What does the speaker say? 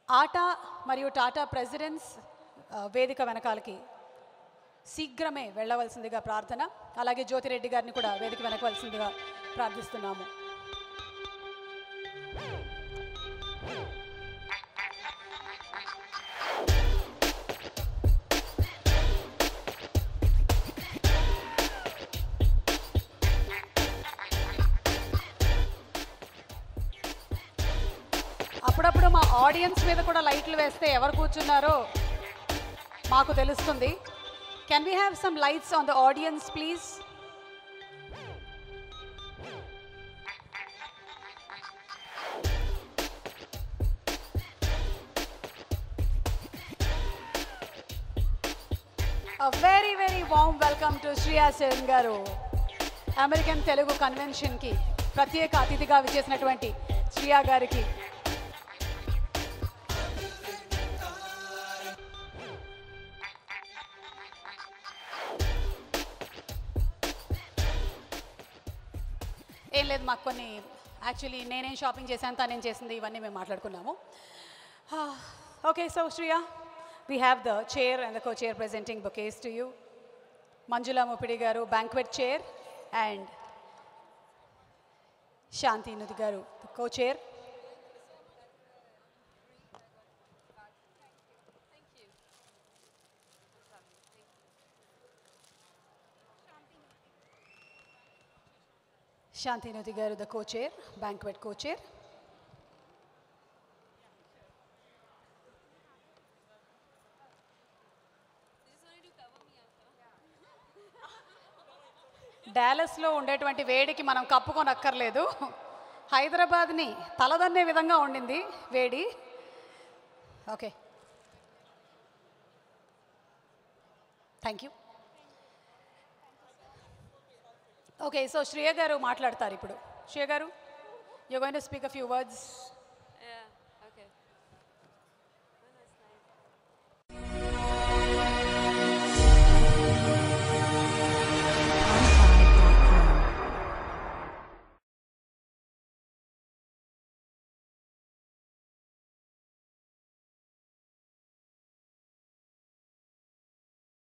ఆటా మరియు టాటా ప్రెసిడెంట్స్ ఆ, వేదిక వెనకాలకి శీఘ్రమే వెళ్ళవలసిందిగా ప్రార్థన అలాగే జ్యోతిరెడ్డి గారిని కూడా వేదిక వెనకవలసిందిగా ప్రార్థిస్తున్నాము అప్పుడప్పుడు మా ఆడియన్స్ మీద కూడా లైట్లు వేస్తే ఎవరు కూర్చున్నారో మాకు తెలుస్తుంది can we have some lights on the audience please very very warm welcome to Shriya Sen గారు అమెరికన్ తెలుగు కన్వెన్షన్కి ప్రత్యేక అతిథిగా విచ్చేసినటువంటి శ్రియా గారికి ఏం లేదు మాకు కొన్ని యాక్చువల్లీ నేనేం షాపింగ్ చేశాను తనేం చేసింది ఇవన్నీ మేము మాట్లాడుకున్నాము okay so Shriya we have the chair and the co chair presenting bouquets to you Manjula Mupidi గారు banquet chair and Shanti Nudi గారు కో చైర్ శాంతి నుది గారు the co chair banquet co chair డాలస్లో ఉండేటువంటి వేడికి మనం కప్పుకొని అక్కర్లేదు హైదరాబాద్ని తలదన్నే విధంగా ఉండింది వేడి okay thank you okay so Shreya గారు మాట్లాడతారు ఇప్పుడు శ్రేయ గారు you going to speak a few words Yeah, okay. Oh, that's nice.